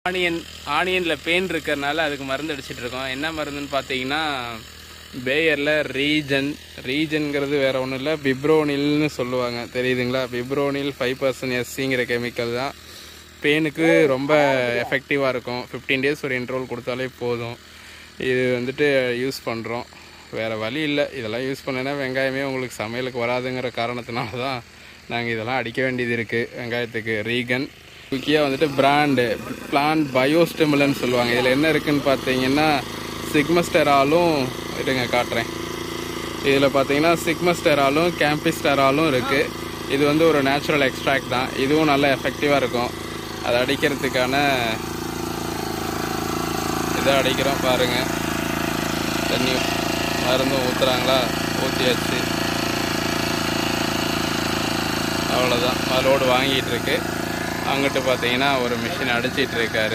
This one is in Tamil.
ஆனியன் ஆனியனில் பெயின் இருக்கிறனால அதுக்கு மருந்து அடிச்சிட்டு இருக்கோம் என்ன மருந்துன்னு பார்த்தீங்கன்னா பேயரில் ரீஜன் ரீஜன்கிறது வேற ஒன்றும் இல்லை பிப்ரோனில்னு சொல்லுவாங்க தெரியுதுங்களா பிப்ரோனில் ஃபைவ் பர்சன்ட் எஸ்சிங்கிற கெமிக்கல் தான் பெயினுக்கு ரொம்ப எஃபெக்டிவாக இருக்கும் ஃபிஃப்டீன் டேஸ் ஒரு இன்ட்ரோல் கொடுத்தாலே போதும் இது வந்துட்டு யூஸ் பண்ணுறோம் வேறு வழி இல்லை இதெல்லாம் யூஸ் பண்ணேன்னா வெங்காயமே உங்களுக்கு சமையலுக்கு வராதுங்கிற காரணத்தினால தான் நாங்கள் இதெல்லாம் அடிக்க வேண்டியது இருக்குது வெங்காயத்துக்கு ரீகன் முக்கியம் வந்துட்டு பிராண்டு பிளான் பயோஸ்டிமுலன்னு சொல்லுவாங்க இதில் என்ன இருக்குன்னு பார்த்தீங்கன்னா சிக்மஸ்டராலும் இருங்க காட்டுறேன் இதில் பார்த்தீங்கன்னா சிக்மஸ்டராலும் கேம்பிஸ்டராலும் இருக்குது இது வந்து ஒரு நேச்சுரல் எக்ஸ்ட்ராக்ட் தான் இதுவும் நல்ல எஃபெக்டிவாக இருக்கும் அதை அடிக்கிறதுக்கான இதை அடிக்கிறோம் பாருங்க தண்ணி மருந்தும் ஊற்றுறாங்களா ஊற்றியாச்சு அவ்வளோதான் லோடு வாங்கிட்டு இருக்கு அங்கிட்டு பார்த்தீங்கன்னா ஒரு மிஷின் அடிச்சிட்டு இருக்காரு